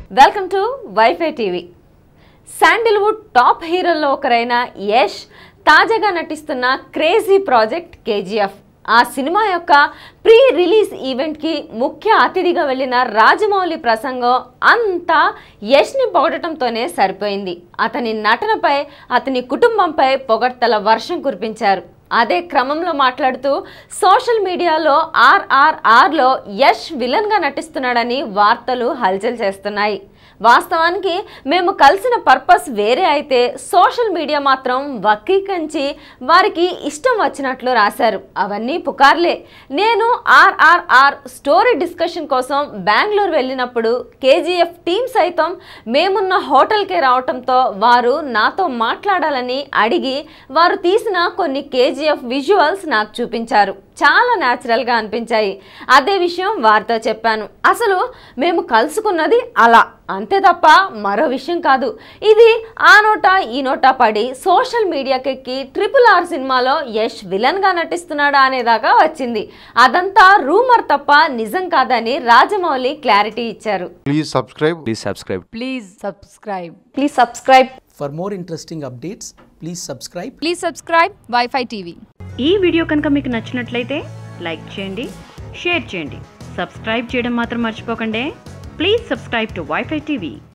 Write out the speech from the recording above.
Welcome to wifi TV sandalwood top హీరోల్లో ఒకరైన యష్ తాజాగా నటిస్తున్న క్రేజీ ప్రాజెక్ట్ కేజీఎఫ్ ఆ సినిమా యొక్క ప్రీ రిలీజ్ ఈవెంట్కి ముఖ్య అతిథిగా వెళ్ళిన రాజమౌళి ప్రసంగం అంతా యష్ని పొగడటంతోనే సరిపోయింది అతని నటనపై అతని కుటుంబంపై పొగడ్తల వర్షం కురిపించారు అదే క్రమంలో మాట్లాడుతూ సోషల్ మీడియాలో ఆర్ఆర్ఆర్లో యష్ విలన్గా నటిస్తున్నాడని వార్తలు హల్చల్ చేస్తున్నాయి వాస్తవానికి మేము కలిసిన పర్పస్ వేరే అయితే సోషల్ మీడియా మాత్రం వక్రీకరించి వారికి ఇష్టం వచ్చినట్లు రాశారు అవన్నీ పుకార్లే నేను ఆర్ఆర్ఆర్ స్టోరీ డిస్కషన్ కోసం బెంగళూరు వెళ్ళినప్పుడు కేజీఎఫ్ టీం సైతం మేమున్న హోటల్కే రావటంతో వారు నాతో మాట్లాడాలని అడిగి వారు తీసిన కొన్ని కేజీఎఫ్ విజువల్స్ నాకు చూపించారు చాలా న్యాచురల్గా అనిపించాయి అదే విషయం వారితో చెప్పాను అసలు మేము కలుసుకున్నది అలా అంతే తప్ప మరో విషయం కాదు ఇది ఆ నోట ఈ నోట పడి సోషల్ మీడియాకెక్కి ట్రిపుల్ ఆర్ సినిమాలో యష్ విలన్గా నటిస్తున్నాడా అనేదాకా వచ్చింది అదంతా రూమర్ తప్ప నిజం కాదని రాజమౌళి క్లారిటీ ఇచ్చారు Please subscribe. Please subscribe. Please subscribe. Please subscribe For more interesting updates, please subscribe Please subscribe Wi-Fi TV. ఈ వీడియో కనుక మీకు నచ్చినట్లయితే లైక్ చేయండి షేర్ చేయండి సబ్స్క్రైబ్ చేయడం మాత్రం మర్చిపోకండి please subscribe to wifi TV